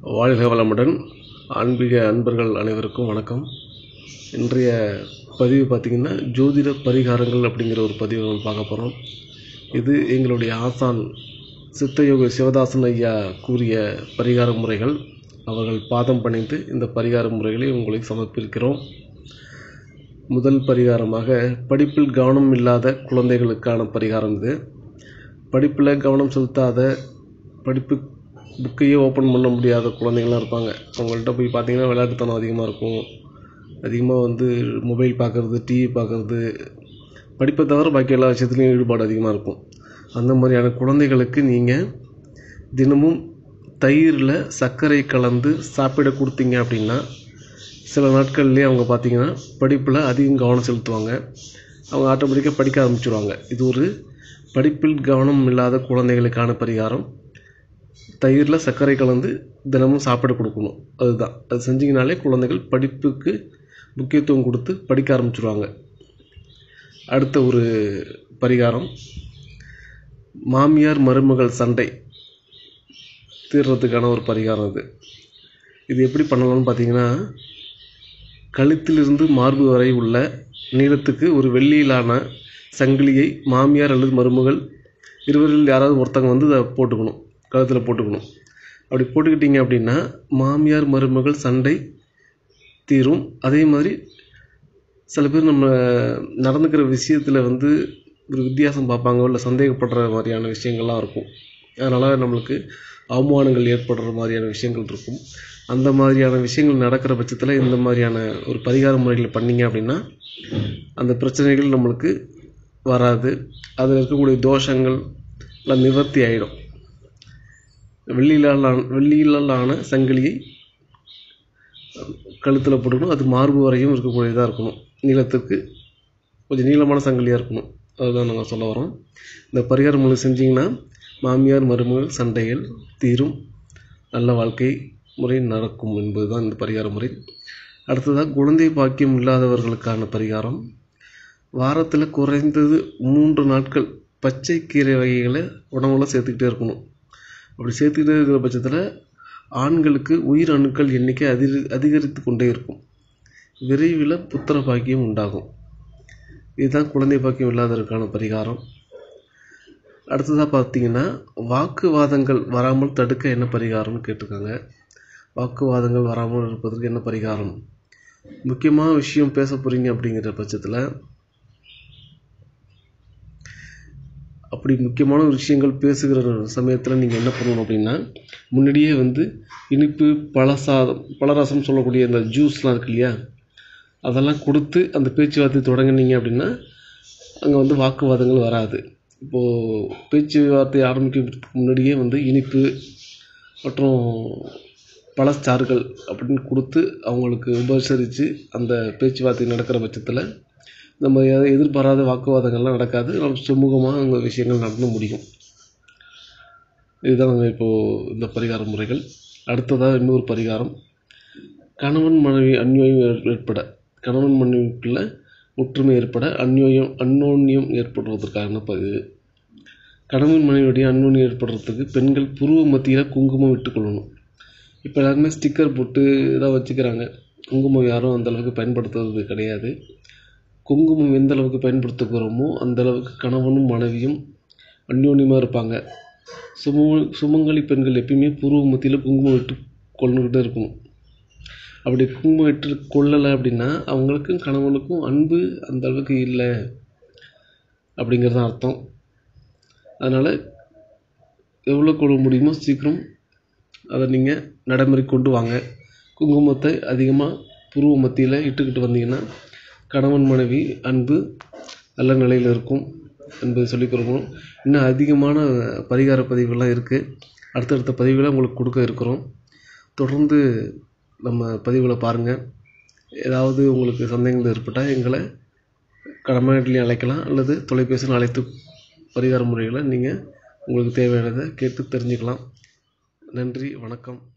வாழ்க வளமுடன் ஆன்மீக அன்பர்கள் அனைவருக்கும் வணக்கம் இன்றைய பதிவு பார்த்திங்கன்னா ஜோதிட பரிகாரங்கள் அப்படிங்கிற ஒரு பதிவை நம்ம பார்க்க போகிறோம் இது எங்களுடைய ஆசான் சித்தயோக சிவதாசன் ஐயா கூறிய பரிகார முறைகள் அவர்கள் பாதம் பணிந்து இந்த பரிகார முறைகளை உங்களுக்கு சமர்ப்பிக்கிறோம் முதல் பரிகாரமாக படிப்பில் கவனம் இல்லாத குழந்தைகளுக்கான பரிகாரம் இது படிப்பில் கவனம் செலுத்தாத படிப்பு புக்கையே ஓப்பன் பண்ண முடியாத குழந்தைங்களாம் இருப்பாங்க அவங்கள்ட்ட போய் பார்த்தீங்கன்னா விளையாட்டுத்தனம் அதிகமாக இருக்கும் அதிகமாக வந்து மொபைல் பார்க்குறது டிவி பார்க்குறது படிப்பை தவிர பாக்கி எல்லா விஷயத்துலையும் ஈடுபாடு அதிகமாக இருக்கும் அந்த மாதிரியான குழந்தைகளுக்கு நீங்கள் தினமும் தயிரில் சர்க்கரை கலந்து சாப்பிட கொடுத்தீங்க அப்படின்னா சில நாட்கள்லேயே அவங்க பார்த்தீங்கன்னா படிப்பில் அதிகம் கவனம் செலுத்துவாங்க அவங்க ஆட்டோமேட்டிக்காக படிக்க ஆரம்பிச்சிடுவாங்க இது ஒரு படிப்பில் கவனம் இல்லாத குழந்தைகளுக்கான பரிகாரம் தயிரில் சர்க்கரை கலந்து தினமும் சாப்பிட கொடுக்கணும் அதுதான் அது செஞ்சிங்கனாலே குழந்தைகள் படிப்புக்கு முக்கியத்துவம் கொடுத்து படிக்க ஆரம்பிச்சிடுவாங்க அடுத்த ஒரு பரிகாரம் மாமியார் மருமகள் சண்டை தீர்றதுக்கான ஒரு பரிகாரம் இது இது எப்படி பண்ணலாம்னு பார்த்தீங்கன்னா கழுத்திலிருந்து மார்பு வரை உள்ள நீளத்துக்கு ஒரு வெள்ளியிலான சங்கிலியை மாமியார் அல்லது மருமகள் இருவரில் யாராவது ஒருத்தங்க வந்து அதை போட்டுக்கணும் கழுத்தில் போட்டுக்கணும் அப்படி போட்டுக்கிட்டிங்க அப்படின்னா மாமியார் மருமகள் சண்டை தீரும் அதே மாதிரி சில பேர் நம்ம நடந்துக்கிற விஷயத்தில் வந்து ஒரு வித்தியாசம் பார்ப்பாங்க இல்லை சந்தேகப்படுற மாதிரியான விஷயங்கள்லாம் இருக்கும் அதனால் நம்மளுக்கு அவமானங்கள் ஏற்படுற மாதிரியான விஷயங்கள் இருக்கும் அந்த மாதிரியான விஷயங்கள் நடக்கிற பட்சத்தில் இந்த மாதிரியான ஒரு பரிகார முறைகளை பண்ணிங்க அப்படின்னா அந்த பிரச்சனைகள் நம்மளுக்கு வராது அதில் இருக்கக்கூடிய தோஷங்கள் எல்லாம் நிவர்த்தி ஆகிடும் வெள்ளியிலான வெள்ளியிலான சங்கிலியை கழுத்தில் போட்டுக்கணும் அது மார்பு வரையும் இருக்கக்கூடியதாக இருக்கணும் நீளத்துக்கு கொஞ்சம் நீளமான சங்கிலியாக இருக்கணும் அதுதான் நாங்கள் சொல்ல வரோம் இந்த பரிகார முறை செஞ்சிங்கன்னா மாமியார் மருமகள் சண்டைகள் தீரும் நல்ல வாழ்க்கை முறை நடக்கும் என்பது தான் இந்த பரிகார முறை அடுத்ததாக குழந்தை பாக்கியம் இல்லாதவர்களுக்கான பரிகாரம் வாரத்தில் குறைந்தது மூன்று நாட்கள் பச்சை கீரை வகைகளை உணவில் சேர்த்துக்கிட்டே இருக்கணும் அப்படி சேர்த்துக்கிட்டே இருக்கிற பட்சத்தில் ஆண்களுக்கு உயிர் அணுக்கள் எண்ணிக்கை அதிக அதிகரித்து கொண்டே இருக்கும் விரைவில் புத்திர பாக்கியம் உண்டாகும் இதுதான் குழந்தை பாக்கியம் இல்லாததற்கான பரிகாரம் அடுத்ததாக பார்த்தீங்கன்னா வாக்குவாதங்கள் வராமல் தடுக்க என்ன பரிகாரம்னு கேட்டிருக்காங்க வாக்குவாதங்கள் வராமல் இருப்பதற்கு என்ன பரிகாரம் முக்கியமான விஷயம் பேச போகிறீங்க அப்படிங்கிற பட்சத்தில் அப்படி முக்கியமான விஷயங்கள் பேசுகிற சமயத்தில் நீங்கள் என்ன பண்ணணும் அப்படின்னா முன்னாடியே வந்து இனிப்பு பழசாதம் பழரசம் சொல்லக்கூடிய இந்த ஜூஸ்லாம் இருக்கு இல்லையா அதெல்லாம் கொடுத்து அந்த பேச்சுவார்த்தை தொடங்கினீங்க அப்படின்னா அங்கே வந்து வாக்குவாதங்கள் வராது இப்போது பேச்சுவார்த்தை ஆரம்பிக்கிறதுக்கு முன்னாடியே வந்து இனிப்பு மற்றும் பழச்சாறுகள் அப்படின்னு கொடுத்து அவங்களுக்கு உபசரித்து அந்த பேச்சுவார்த்தை நடக்கிற பட்சத்தில் நம்ம எதிர்பாராத வாக்குவாதங்கள்லாம் நடக்காது நம்ம சுமூகமாக அந்த விஷயங்கள் நடந்து முடியும் இதுதான் நாங்கள் இப்போது இந்த பரிகார முறைகள் அடுத்ததாக இன்னொரு பரிகாரம் கணவன் மனைவி அந்யோயம் ஏற்பட கணவன் மனைவிக்குள்ள ஒற்றுமை ஏற்பட அந்யோயம் அன்னோன்யம் ஏற்படுவதற்கான பதிவு கணவன் மனைவியுடைய அன்னோன்யம் ஏற்படுறதுக்கு பெண்கள் புருவ மத்தியில் குங்குமம் விட்டுக்கொள்ளணும் இப்போ எல்லாருமே ஸ்டிக்கர் போட்டு இதாக வச்சுக்கிறாங்க குங்குமம் யாரும் அந்தளவுக்கு பயன்படுத்துறது கிடையாது குங்குமம் எந்த அளவுக்கு பயன்படுத்துகிறோமோ அந்த அளவுக்கு கணவனும் மனைவியும் அந்யோன்யமாக இருப்பாங்க சுமு சுமங்கலி பெண்கள் எப்பயுமே பூர்வ மத்தியில் குங்குமம் இட்டு கொண்டுக்கிட்டே இருக்கணும் அப்படி குங்குமம் இட்டு கொள்ளலை அப்படின்னா அவங்களுக்கும் கணவனுக்கும் அன்பு அந்த அளவுக்கு இல்லை அப்படிங்கிறது அர்த்தம் அதனால் எவ்வளோ கொள்ள முடியுமோ சீக்கிரம் அதை நீங்கள் நடைமுறை கொண்டு வாங்க குங்குமத்தை அதிகமாக புருவ மத்தியில் இட்டுக்கிட்டு வந்தீங்கன்னா கணவன் மனைவி அன்பு நல்ல நிலையில் இருக்கும் என்பதை சொல்லிக் கொடுக்கணும் இன்னும் அதிகமான பரிகார பதிவுகள்லாம் இருக்குது அடுத்தடுத்த பதிவுகளை உங்களுக்கு கொடுக்க இருக்கிறோம் தொடர்ந்து நம்ம பதிவுகளை பாருங்கள் ஏதாவது உங்களுக்கு சந்தேகங்கள் ஏற்பட்டால் எங்களை கடமையிலையும் அழைக்கலாம் அல்லது தொலைபேசியில் அழைத்து பரிகார முறைகளை நீங்கள் உங்களுக்கு தேவையானதை கேட்டு தெரிஞ்சுக்கலாம் நன்றி வணக்கம்